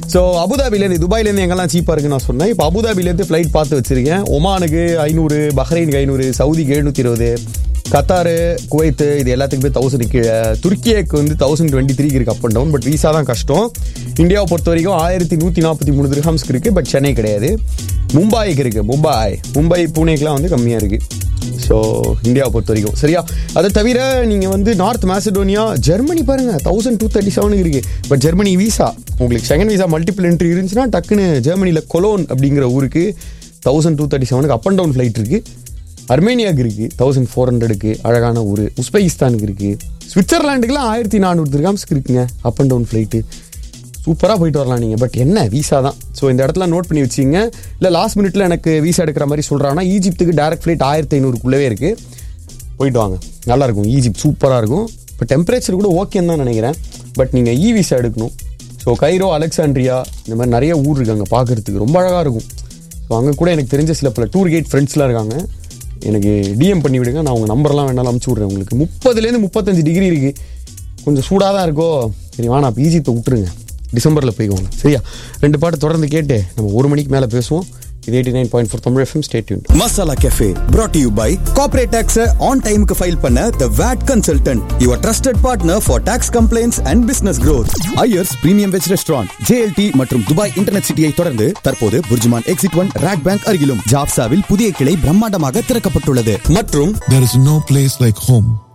So அபுதாபிலேருந்து துபாயிலேருந்து எங்கெல்லாம் சீப்பாக இருக்குன்னு நான் சொன்னேன் இப்போ அபுதாபிலேருந்து ஃப்ளைட் பார்த்து வச்சிருக்கேன் ஒமானுக்கு ஐநூறு பஹ்ரைனுக்கு ஐநூறு சவுதிக்கு எழுநூற்றி இருபது கத்தாரு குவைத்து இது எல்லாத்துக்குமே தௌசண்ட் கீழே துருக்கியக்கு வந்து தௌசண்ட் டுவெண்ட்டி த்ரீக்கு இருக்கு up and down but visa தான் கஷ்டம் இந்தியாவை பொறுத்த வரைக்கும் ஆயிரத்தி நூற்றி நாற்பத்தி மூணு திரஹம்ஸ்க்கு இருக்கு பட் சென்னை கிடையாது மும்பாய்க்கு இருக்கு மும்பாய் மும்பை பூனேக்கெலாம் வந்து கம்மியாக இருக்கு ஸோ இந்தியாவை பொறுத்த வரைக்கும் சரியா அதை தவிர நீங்கள் வந்து நார்த் மேசடோனியா ஜெர்மனி பாருங்க தௌசண்ட் டூ தேர்ட்டி செவனுக்கு இருக்கு பட் ஜெர்மனி வீசா உங்களுக்கு செகண்ட் வீசா மல்டிபிள் என்ட்ரி இருந்துச்சுன்னா டக்குன்னு ஜெர்மனியில் கொலோன் அப்படிங்கிற ஊருக்கு தௌசண்ட் டூ தேர்ட்டி செவனுக்கு அப் அண்ட் டவுன் ஃப்ளைட் இருக்கு அர்மேனியாவுக்கு இருக்கு தௌசண்ட் ஃபோர் ஹண்ட்ரடுக்கு அழகான ஊர் உஸ்பெகிஸ்தானுக்கு இருக்கு சுவிட்சர்லாண்டுக்குலாம் ஆயிரத்தி நானூறு திர்காம்ஸ்க்கு இருக்குங்க அப் அண்ட் டவுன் ஃப்ளைட்டு சூப்பராக போயிட்டு வரலாம் நீங்கள் பட் என்ன வீசா தான் ஸோ இந்த இடத்துல நோட் பண்ணி வச்சிங்க இல்லை லாஸ்ட் மினிட்ல எனக்கு வீசா எடுக்கிற மாதிரி சொல்கிறாங்கன்னா ஈஜிப்த்துக்கு டேரக்ட் ஃப்ளைட் ஆயிரத்தி ஐநூறுக்குள்ளவே இருக்குது போயிட்டு வாங்க நல்லா இருக்கும் ஈஜிப்ட் சூப்பராக இருக்கும் இப்போ டெம்பரேச்சர் கூட ஓகேன்னு தான் நினைக்கிறேன் பட் நீங்கள் இ விசா எடுக்கணும் ஸோ கைரோ அலெக்சாண்ட்ரியா இந்த மாதிரி நிறைய ஊர் இருக்கு அங்கே பார்க்கறதுக்கு ரொம்ப அழகாக இருக்கும் ஸோ அங்கே கூட எனக்கு தெரிஞ்ச சில பல டூர் கைட் ஃப்ரெண்ட்ஸ்லாம் இருக்காங்க எனக்கு டிஎம் பண்ணி விடுங்க நான் உங்கள் நம்பர்லாம் வேணாலும் அமுச்சு விட்றேன் உங்களுக்கு முப்பதுலேருந்து முப்பத்தஞ்சு டிகிரி இருக்குது கொஞ்சம் சூடாக தான் இருக்கோ சரி வேணாம் அப்போ ஈஜிப்தை விட்டுருங்க டிசம்பரில் போய்க்கோங்க சரியா ரெண்டு பாட்டு தொடர்ந்து கேட்டு நம்ம ஒரு மணிக்கு மேலே பேசுவோம் இது eighty nine point four Tamil FM stay tuned masala cafe brought to you by corporate tax on டைமுக்கு ஃபைல் பண்ண the VAT consultant your trusted partner for tax complaints and business growth Iyers premium veg restaurant JLT மற்றும் Dubai internet சிட்டியை தொடர்ந்து தற்போது Burjuman exit one RAK bank அருகிலும் ஜாப்சாவில் புதிய கிளை பிரம்மாண்டமாக திறக்கப்பட்டுள்ளது மற்றும் There is no place like home.